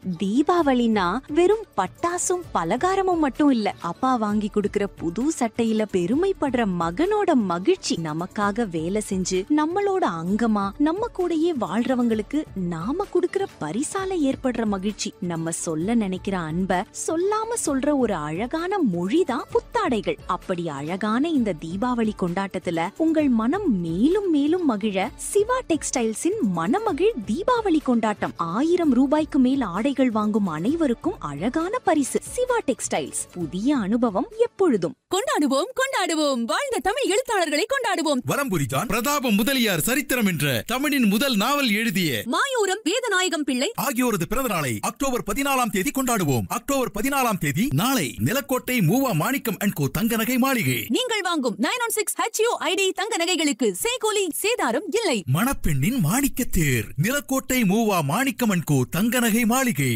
தீபாவளினா வெறும் பட்டாசும் பலகாரமும் மட்டும் இல்ல அப்பா வாங்கி கொடுக்கிற புது சட்டையில பெருமைப்படுற மகனோட மகிழ்ச்சி நமக்காக வேலை செஞ்சு நம்மளோட அங்கமா நம்ம கூடயே வாழ்றவங்களுக்கு நாம கொடுக்கிற பரிசால ஏற்படுற மகிழ்ச்சி நம்ம சொல்ல நினைக்கிற அன்ப சொல்லாம சொல்ற ஒரு அழகான மொழிதான் புத்தாடைகள் அப்படி அழகான இந்த தீபாவளி கொண்டாட்டத்துல உங்கள் மனம் மேலும் மேலும் மகிழ சிவா டெக்ஸ்டைல்ஸின் மனமகிழ் தீபாவளி கொண்டாட்டம் ஆயிரம் ரூபாய்க்கு மேல் ஆடைகள் வாங்கும் அனைவருக்கும் அழகான பரிசு சிவா டெக்ஸ்டைல்ஸ் புதிய அனுபவம் எப்பொழுதும் கொண்டாடுவோம் கொண்டாடுவோம் வாழ்ந்த தமிழ் எழுத்தாளர்களை கொண்டாடுவோம் வரம்புரிதான் பிரதாப முதலியார் சரித்திரம் என்ற தமிழின் முதல் நாவல் எழுதிய மாயூரம் வேதநாயகம் பிள்ளை ஆகியோரது பிறந்த நாளை அக்டோபர் பதினாலாம் தேதி கொண்டாடுவோம் அக்டோபர் பதினாலாம் தேதி நாளை நிலக்கோட்டை மூவா மாணிக்கம் அண்ட் கோ தங்க நகை மாளிகை நீங்கள் வாங்கும் nine one six HUID தங்க நகைகளுக்கு சேகோலி சேதாரம் இல்லை மணப்பெண்ணின் மாணிக்க தேர் நிலக்கோட்டை மூவா மாணிக்கம் அண்ட் கோ தங்க நகை மாளிகை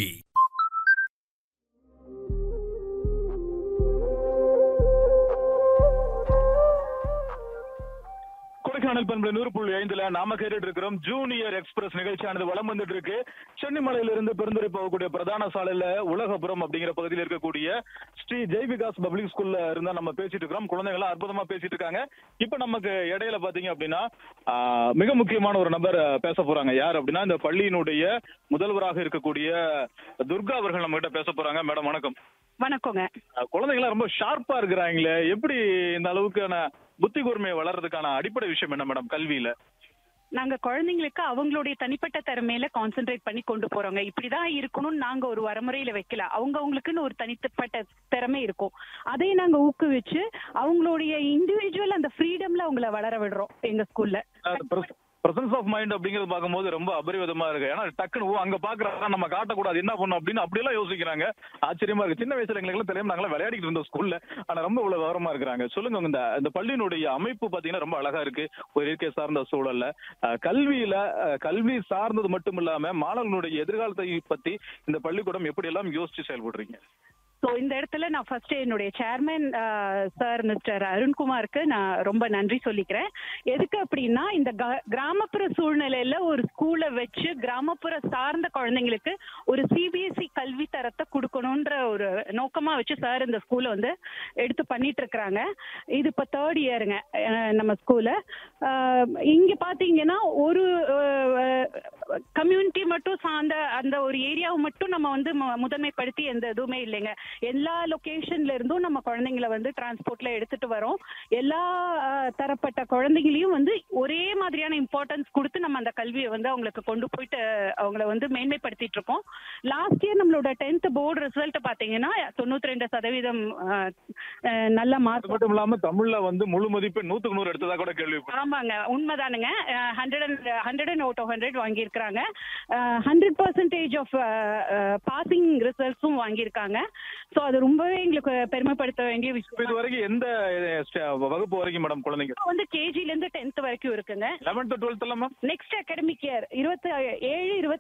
கொடைக்கானல் பண்பு நூறு புள்ளி ஐந்துல நாம கேட்டுட்டு இருக்கிறோம் ஜூனியர் எக்ஸ்பிரஸ் நிகழ்ச்சியானது வலம் வந்துட்டு இருக்கு சென்னிமலையில இருந்து பெருந்துறை போகக்கூடிய பிரதான சாலையில உலகபுரம் அப்படிங்கிற பகுதியில் இருக்கக்கூடிய ஸ்ரீ ஜெய் விகாஸ் பப்ளிக் ஸ்கூல்ல இருந்தா நம்ம பேசிட்டு இருக்கிறோம் குழந்தைங்க எல்லாம் அற்புதமா பேசிட்டு இருக்காங்க இப்ப நமக்கு இடையில பாத்தீங்க அப்படின்னா ஆஹ், மிக முக்கியமான ஒரு நபர் ஆஹ், பேச போறாங்க யார் அப்படின்னா இந்த பள்ளியினுடைய முதல்வராக இருக்கக்கூடிய துர்கா அவர்கள் நம்ம கிட்ட பேச போறாங்க மேடம் வணக்கம் வணக்கங்க ஆஹ், குழந்தைங்களாம் ரொம்ப ஷார்ப்பா இருக்கிறாங்களே எப்படி இந்த அளவுக்கான புத்தி கூர்மையை வளர்றதுக்கான அடிப்படை விஷயம் என்ன மேடம் கல்வியில நாங்க குழந்தைங்களுக்கு அவங்களுடைய தனிப்பட்ட திறமையில கான்சென்ட்ரேட் பண்ணி கொண்டு போறோங்க இப்படிதான் இருக்கணும்னு நாங்க ஒரு வரமுறையில வைக்கல அவங்க அவங்களுக்குன்னு ஒரு தனிப்பட்ட திறமை இருக்கும் அதை நாங்க ஊக்குவிச்சு அவங்களுடைய இண்டிவிஜுவல் அந்த ஃப்ரீடம்ல அவங்கள வளர விடுறோம் எங்க ஸ்கூல்ல பிரசன்ஸ் ஆஃப் மைண்ட் அப்படிங்கறது பார்க்கும்போது ரொம்ப அபரிவிதமா இருக்கு ஏன்னா டக்குனு ஓ அங்க பாக்குறாங்க நம்ம காட்டக்கூடாது என்ன பண்ணும் அப்படின்னு அப்படி எல்லாம் யோசிக்கிறாங்க ஆச்சரியமா இருக்கு சின்ன வயசுல எங்களுக்கு எல்லாம் தெரியும் நாங்களாம் விளையாடிட்டு இருந்தோம் ஸ்கூல்ல ஆனா ரொம்ப இவ்வளவு விவரமா இருக்கிறாங்க சொல்லுங்க இந்த இந்த பள்ளியினுடைய அமைப்பு பாத்தீங்கன்னா ரொம்ப அழகா இருக்கு ஒரு இயற்கை சார்ந்த சூழல்ல அஹ், கல்வியில அஹ், கல்வி சார்ந்தது மட்டும் இல்லாம மாணவர்களுடைய எதிர்காலத்தை பத்தி இந்த பள்ளிக்கூடம் எப்படி எல்லாம் யோசிச்சு செயல்படுறீங்க ஸோ இந்த இடத்துல நான் ஃபர்ஸ்ட் என்னுடைய சேர்மேன் சார் மிஸ்டர் அருண்குமாருக்கு நான் ரொம்ப நன்றி சொல்லிக்கிறேன் எதுக்கு அப்படின்னா இந்த க- கிராமப்புற சூழ்நிலையில ஒரு ஸ்கூலை வச்சு கிராமப்புற சார்ந்த குழந்தைங்களுக்கு ஒரு சிபிஎஸ்இ கல்வி தரத்தை கொடுக்கணுன்ற ஒரு நோக்கமா வச்சு சார் இந்த ஸ்கூலை வந்து எடுத்து பண்ணிட்டு இருக்கிறாங்க இது இப்போ தேர்ட் இயருங்க நம்ம ஸ்கூலு இங்க பாத்தீங்கன்னா ஒரு கம்யூனிட்டி மட்டும் சார்ந்த அந்த ஒரு ஏரியாவை மட்டும் நம்ம வந்து மு- முதன்மைப்படுத்தி எந்த எதுவுமே இல்லைங்க எல்லா லொகேஷன்ல இருந்தும் நம்ம குழந்தைங்களை வந்து டிரான்ஸ்போர்ட்ல எடுத்துட்டு வரோம் எல்லா அஹ், தரப்பட்ட குழந்தைங்களையும் வந்து ஒரே மாதிரியான இம்பார்ட்டன்ஸ் கொடுத்து நம்ம அந்த கல்வியை வந்து அவங்களுக்கு கொண்டு போயிட்டு அவங்கள வந்து மேன்மைப்படுத்திட்டு இருக்கோம் லாஸ்ட் இயர் நம்மளோட டென்த் போர்டு ரிசல்ட் பாத்தீங்கன்னா தொண்ணூத்தி ரெண்டு சதவீதம் அஹ், அஹ், நல்ல அது மார்க் மட்டும் இல்லாம தமிழ்ல வந்து முழு மதிப்பு நூத்துக்கு நூறு எடுத்ததா கூட கேள்வி ஆமாங்க உண்மைதானுங்க hundred and hundred and out of hundred வாங்கியிருக்கிறாங்க ஹண்ட்ரட் பர்சன்டேஜ் ஆஃப் பாசிங் ரிசல்ட்ஸும் வாங்கியிருக்காங்க ஸோ அது ரொம்பவே எங்களுக்கு பெருமைப்படுத்த வேண்டிய இது விஷயம் வரைக்கும் எந்த அஹ், ஸ்ட- வகுப்பு வரைக்கும் மேடம் குழந்தைங்க இப்போ வந்து கேஜில இருந்து டென்த் வரைக்கும் இருக்குங்க லெவன்த் டுவெல்த் எல்லாம் மேம் நெக்ஸ்ட் அகாடமிக் இயர் இருபத்தி ஏழு இருபத்தி